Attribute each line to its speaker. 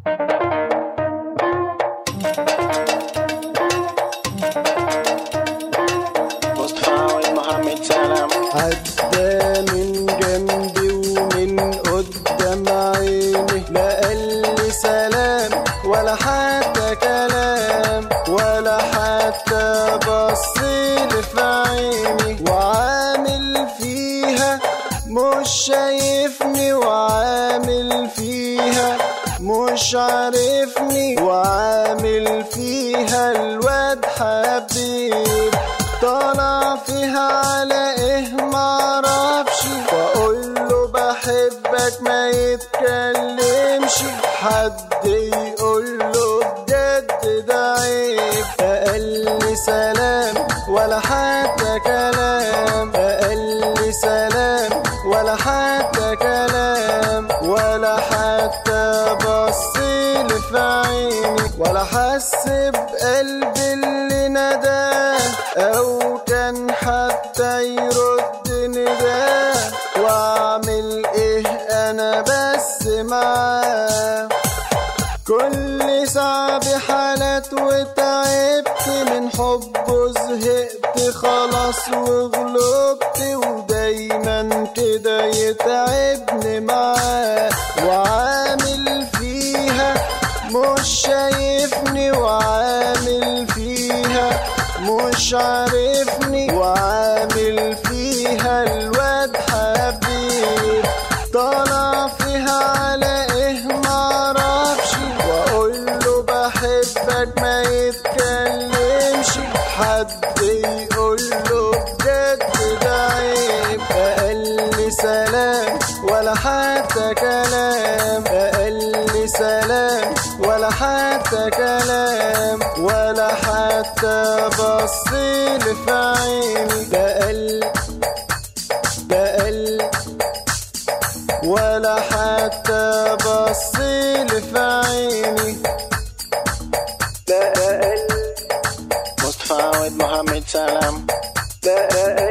Speaker 1: مصطفى ومحمد سلام
Speaker 2: عدى من جنبي ومن قدام عيني لا قال لي سلام ولا حتى كلام ولا حتى بصيلي في عيني وعامل فيها مش شايفني وعامل فيها مش عارفني وعامل فيها الواد حبيب طالع فيها على ايه معرفش واقول له بحبك ما يتكلمش حد يقول له بجد ده عيب قال لي سلام ولا حتى كلام قال لي سلام ولا حتى كلام ولا حتى بصيلي في عيني ولا حس بقلبي اللي نداه او كان حتى يرد نداه واعمل ايه انا بس معاه كل صعب حالات وتعبت من حبه زهقت خلاص وغلبت ودايما كده يتعبني معاه وعامل فيها مش شايفني وعامل فيها مش عارفني وعامل فيها الواد حبيب طالع فيها على ايه معرفش واقول له بحبك ما يتكلمش حد يقول له بجد ده عيب قال لي سلام ولا حتى كلام قال لي سلام ولا حتى كلام ولا حتى بصيلي في عيني ده قال ده قال ولا حتى بصيلي في عيني ده قال
Speaker 1: مصطفى ومحمد سلام
Speaker 2: ده قال